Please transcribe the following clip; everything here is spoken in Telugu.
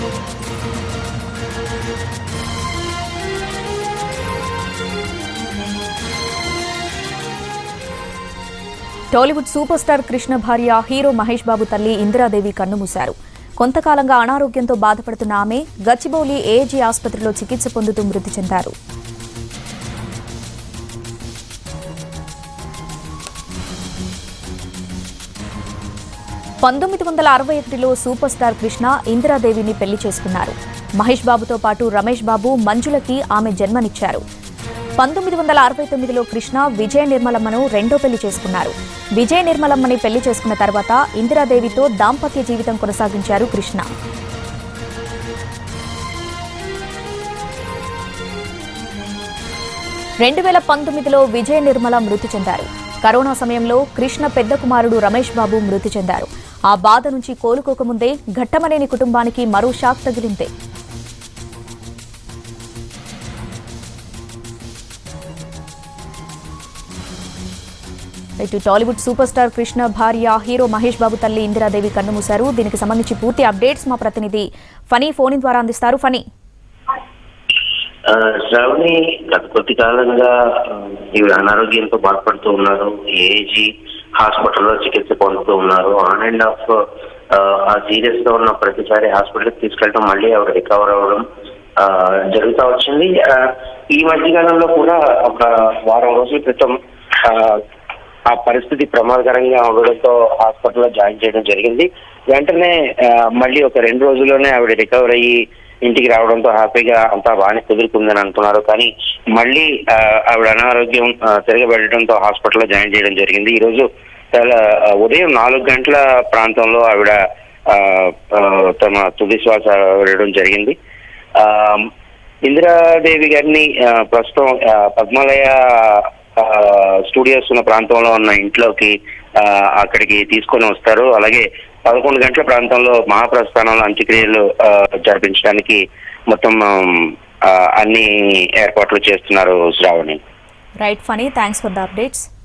టాలీవుడ్ సూపర్ స్టార్ కృష్ణ భార్య హీరో మహేష్ బాబు తల్లి ఇందిరాదేవి కన్నుమూశారు కొంతకాలంగా అనారోగ్యంతో బాధపడుతున్న ఆమె గచ్చిబౌలి ఏజీ ఆసుపత్రిలో చికిత్స పొందుతూ మృతి చెందారు పంతొమ్మిది వందల అరవై ఒకటిలో సూపర్ స్టార్ కృష్ణ ఇందిరాదేవిని పెళ్లి చేసుకున్నారు మహేష్ బాబుతో పాటు రమేష్ బాబు మంజులకి ఆమె జన్మనిచ్చారు పంతొమ్మిది వందల అరవై తొమ్మిదిలో కృష్ణ విజయ నిర్మలమ్మను రెండో పెళ్లి చేసుకున్నారు విజయ నిర్మలమ్మని పెళ్లి చేసుకున్న తర్వాత ఇందిరాదేవితో దాంపత్య జీవితం కొనసాగించారు కృష్ణ రెండు వేల పంతొమ్మిదిలో విజయ నిర్మల మృతి చెందారు కరోనా సమయంలో కృష్ణ పెద్ద కుమారుడు రమేష్ బాబు మృతి చెందారు ఆ బాధ నుంచి కోలుకోకముందే ఘట్టమనేని కుటుంబానికి మరో షాక్ తగిలిందే ఇటు టాలీవుడ్ సూపర్ స్టార్ కృష్ణ భార్య హీరో మహేష్ బాబు తల్లి ఇందిరాదేవి కన్నుమూశారు దీనికి సంబంధించి పూర్తి అప్డేట్స్ మా ప్రతినిధి ఫనీ ఫోన్ ద్వారా అందిస్తారు ఫనీ ఆ, శ్రావణి గత కొద్ది కాలంగా ఆ, ఈవిడ అనారోగ్యంతో బాధపడుతూ ఉన్నారు ఏజీ హాస్పిటల్లో చికిత్స పొందుతూ ఉన్నారు ఆన్ అండ్ ఆఫ్ ఆ సీరియస్ గా ఉన్న ప్రతిసారి హాస్పిటల్కి తీసుకెళ్ళడం మళ్ళీ ఆవిడ రికవర్ అవ్వడం ఆ, జరుగుతూ వచ్చింది ఆ, ఈ మధ్య కాలంలో కూడా ఒక వారం రోజుల క్రితం ఆ, ఆ పరిస్థితి ప్రమాదకరంగా ఉండడంతో హాస్పిటల్లో జాయిన్ చేయడం జరిగింది వెంటనే ఆ, మళ్ళీ ఒక రెండు రోజుల్లోనే ఆవిడ రికవర్ అయ్యి ఇంటికి రావడంతో హ్యాపీగా అంతా బాగానే కుదురుకుందని అనుకున్నారు కానీ మళ్ళీ ఆ, ఆవిడ అనారోగ్యం ఆ, తిరగబెట్టడంతో హాస్పిటల్లో జాయిన్ చేయడం జరిగింది ఈ రోజు చాలా ఆ, ఉదయం నాలుగు గంటల ప్రాంతంలో ఆవిడ ఆ, ఆ, తమ తుది శ్వాస విడడం జరిగింది ఆ, ఇందిరాదేవి గారిని ఆ, ప్రస్తుతం ఆ, పద్మాలయ ఆ, స్టూడియోస్ ఉన్న ప్రాంతంలో ఉన్న ఇంట్లోకి ఆ, అక్కడికి తీసుకొని వస్తారు అలాగే పదకొండు గంటల ప్రాంతంలో మహాప్రస్థానంలో అంత్యక్రియలు ఆ, జరిపించడానికి మొత్తం ఆ, అన్ని ఏర్పాట్లు చేస్తున్నారు Sravani right Phani thanks for the updates